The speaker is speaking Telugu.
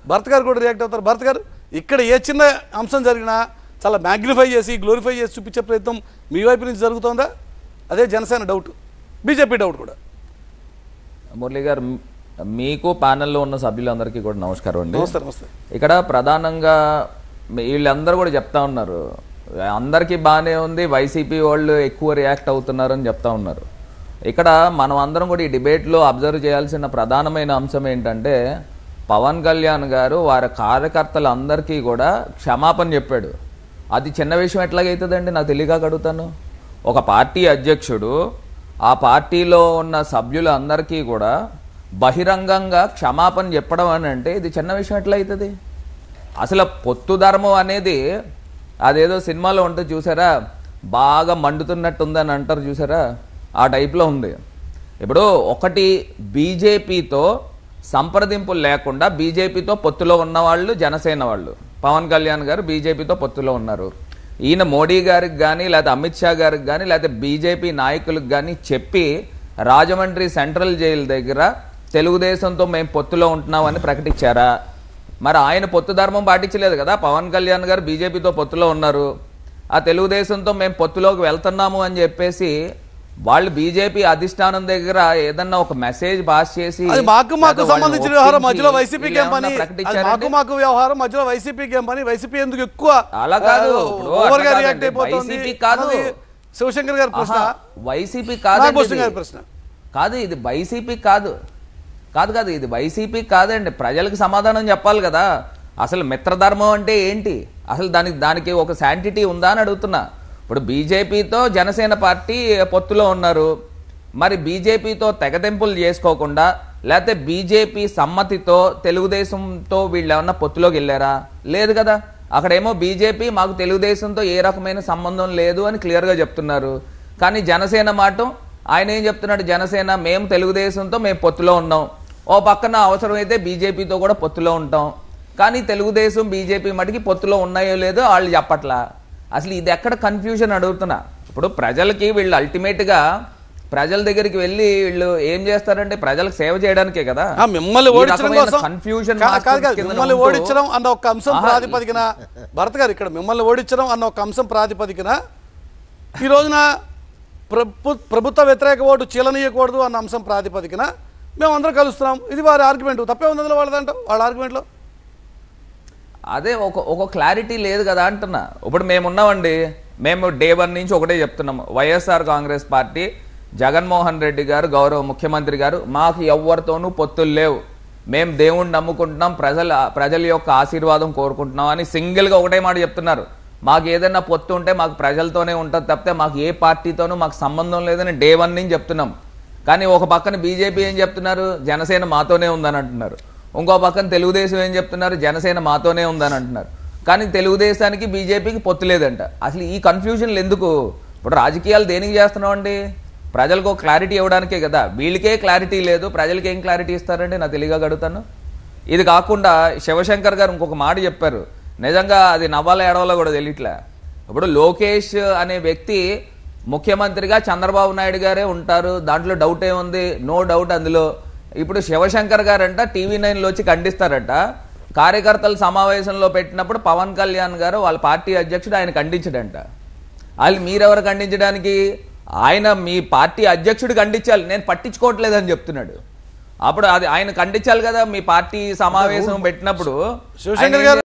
భరత్ గారు కూడా రియాక్ట్ అవుతారు భరత్ గారు ఇక్కడ ఏ చిన్న అంశం జరిగినా చాలా మ్యాగ్నిఫై చేసి గ్లోరిఫై చేసి చూపించే ప్రయత్నం మీ వైపు నుంచి జరుగుతోందా అదే జనసేన డౌట్ బీజేపీ డౌట్ కూడా మురళి గారు మ్- మీకు ప్యానెల్లో ఉన్న సభ్యులందరికీ కూడా నమస్కారం అండి నమస్తే నమస్తే ఇక్కడ ప్రధానంగా మీ- వీళ్ళందరూ కూడా చెప్తా ఉన్నారు అందరికీ బాగానే ఉంది వైసీపీ వాళ్ళు ఎక్కువ రియాక్ట్ అవుతున్నారని చెప్తా ఉన్నారు ఇక్కడ మనం అందరం కూడా ఈ డిబేట్లో అబ్జర్వ్ చేయాల్సిన ప్రధానమైన అంశం ఏంటంటే పవన్ కళ్యాణ్ గారు వారి కార్యకర్తలందరికీ కూడా క్షమాపణ చెప్పాడు అది చిన్న విషయం ఎట్లాగైతుందండి నాకు తెలియక అడుగుతాను ఒక పార్టీ అధ్యక్షుడు ఆ పార్టీలో ఉన్న సభ్యులు అందరికీ కూడా బహిరంగంగా క్షమాపణ చెప్పడం అని అంటే ఇది చిన్న విషయం ఎట్లా అవుతుంది అసలు పొత్తు ధర్మం అనేది అదేదో సినిమాలో ఉంటుంది చూసారా బాగా మండుతున్నట్టు ఉందని అంటారు చూసారా ఆ టైప్లో ఉంది ఇప్పుడు ఒకటి బీజేపీతో సంప్రదింపులు లేకుండా బీజేపీతో పొత్తులో ఉన్న వాళ్ళు జనసేన వాళ్ళు పవన్ కళ్యాణ్ గారు బీజేపీతో పొత్తులో ఉన్నారు ఈయన మోడీ గారికి కానీ లేకపోతే అమిత్ షా గారికి కానీ లేకపోతే బీజేపీ నాయకులకు కానీ చెప్పి రాజమండ్రి సెంట్రల్ జైలు దగ్గర తెలుగుదేశంతో మేము పొత్తులో ఉంటున్నామని ప్రకటించారా మరి ఆయన పొత్తు ధర్మం పాటించలేదు కదా పవన్ కళ్యాణ్ గారు బీజేపీతో పొత్తులో ఉన్నారు ఆ తెలుగుదేశంతో మేము పొత్తులోకి వెళ్తున్నాము అని చెప్పేసి వాళ్ళు బీజేపీ అధిష్టానం దగ్గర ఏదన్నా ఒక మెసేజ్ పాస్ చేసి అది మాకు మాకు లేదా వాళ్ళని సంబంధించిన వ్యవహారం ఒప్పించి మధ్యలో వైసీపీకి ఏం వీళ్ళు పని ఏమన్నా అది ప్రకటించారంటే మాకు మాకు వ్యవహారం మధ్యలో వైసీపీకి ఏం పని వైసీపీ ఎందుకు ఎక్కువ అలా కాదు. ఆ, ఇప్పుడు ఓవర్గా అట్లా రియాక్ట్ కాదండి. అయిపోతుంది వైసీపీ కాదు. అన్నది శివశంకర్ గారి ప్రశ్న ఆహా, వైసీపీ కాదండి నాగభూషణ్ ఇది. గారి ప్రశ్న కాదు ఇది వైసీపీ కాదు కాదు కాదు ఇది వైసీపీ కాదండి ప్రజలకు సమాధానం చెప్పాలి కదా అసలు మిత్రధర్మం అంటే ఏంటి అసలు దానికి దానికి ఒక శాంటిటీ ఉందా అని అడుగుతున్నా ఇప్పుడు బీజేపీతో జనసేన పార్టీ పొత్తులో ఉన్నారు మరి బీజేపీతో తెగదెంపులు చేసుకోకుండా లేకపోతే బీజేపీ సమ్మతితో తెలుగుదేశంతో వీళ్ళు ఏమన్నా పొత్తులోకి వెళ్ళారా లేదు కదా అక్కడేమో బీజేపీ మాకు తెలుగుదేశంతో ఏ రకమైన సంబంధం లేదు అని క్లియర్గా చెప్తున్నారు కానీ జనసేన మాట ఆయన ఏం చెప్తున్నాడు జనసేన మేము తెలుగుదేశంతో మేము పొత్తులో ఉన్నాం ఓ పక్కన అవసరమైతే బీజేపీతో కూడా పొత్తులో ఉంటాం కానీ తెలుగుదేశం బీజేపీ మటుకి పొత్తులో ఉన్నాయో లేదో వాళ్ళు చెప్పట్లా అసలు ఇది ఎక్కడ కన్ఫ్యూజన్ అడుగుతున్నా ఇప్పుడు ప్రజలకి వీళ్ళు అల్టిమేట్గా ప్రజల దగ్గరికి వెళ్ళి వీళ్ళు ఏం చేస్తారంటే ప్రజలకు సేవ చేయడానికే కదా ఆ, మిమ్మల్ని ఈ ఓడించడం రకమైన కోసం కన్ఫ్యూజన్ కాదు, కాదు కాదు, కింద మిమ్మల్ని ఉంటూ- ఓడించడం అన్న ఒక అంశం ఆహా, ప్రాతిపదికన భరత్ గారు ఇక్కడ మిమ్మల్ని ఓడించడం అన్న ఒక అంశం ప్రాతిపదికన ఈ రోజున ప్రభు ప్రభుత్వ వ్యతిరేక ఓటు చీలనీయకూడదు అన్న అంశం ప్రాతిపదికన మేము అందరం కలుస్తున్నాం ఇది వారి ఆర్గ్యుమెంట్ తప్పే ఉంది అందులో వాళ్ళదంటాం వాళ్ళ ఆర్గ్యుమెంట్లో అదే ఒక ఒక క్లారిటీ లేదు కదా అంటున్నా ఇప్పుడు మేము ఉన్నామండి మేము డే వన్ నుంచి ఒకటే చెప్తున్నాం YSR Congress party Jaganmohan Reddy garu గౌరవ ముఖ్యమంత్రి గారు మాకు ఎవరితోనూ పొత్తులు లేవు మేము దేవుణ్ణి నమ్ముకుంటున్నాం ప్రజల ప్రజల యొక్క ఆశీర్వాదం కోరుకుంటున్నాం అని సింగిల్గా ఒకటే మాట చెప్తున్నారు మాకు ఏదైనా పొత్తు ఉంటే మాకు ప్రజలతోనే ఉంటుంది తప్పితే మాకు ఏ పార్టీతోనూ మాకు సంబంధం లేదని డే వన్ నుంచి చెప్తున్నాం కానీ ఒక పక్కన బీజేపీ ఏం చెప్తున్నారు జనసేన మాతోనే ఉందని అంటున్నారు ఇంకో పక్కన తెలుగుదేశం ఏం చెప్తున్నారు జనసేన మాతోనే ఉందని అంటున్నారు కానీ తెలుగుదేశానికి బీజేపీకి పొత్తు లేదంట అసలు ఈ కన్ఫ్యూజన్లు ఎందుకు ఇప్పుడు రాజకీయాలు దేనికి చేస్తున్నాం అండి ప్రజలకు ఒక క్లారిటీ ఇవ్వడానికే కదా వీళ్ళకే క్లారిటీ లేదు ప్రజలకి ఏం క్లారిటీ ఇస్తారండి నాకు తెలియగా అడుగుతాను ఇది కాకుండా శివశంకర్ గారు ఇంకొక మాట చెప్పారు నిజంగా అది నవ్వాల ఏడవలో కూడా తెలియట్లే ఇప్పుడు లోకేష్ అనే వ్యక్తి ముఖ్యమంత్రిగా చంద్రబాబు నాయుడు గారే ఉంటారు దాంట్లో డౌట్ ఏముంది నో డౌట్ అందులో ఇప్పుడు శివశంకర్ గారంట టీవీ నైన్లో వచ్చి ఖండిస్తారట కార్యకర్తల సమావేశంలో పెట్టినప్పుడు పవన్ కళ్యాణ్ గారు వాళ్ళ పార్టీ అధ్యక్షుడు ఆయన ఖండించడంట వాళ్ళు మీరెవరు ఖండించడానికి ఆయన మీ పార్టీ అధ్యక్షుడు ఖండించాలి నేను పట్టించుకోవట్లేదని చెప్తున్నాడు అప్పుడు అది ఆయన ఖండించాలి కదా మీ పార్టీ సమావేశం పెట్టినప్పుడు శివశంకర్ ఆయన ఏం గారు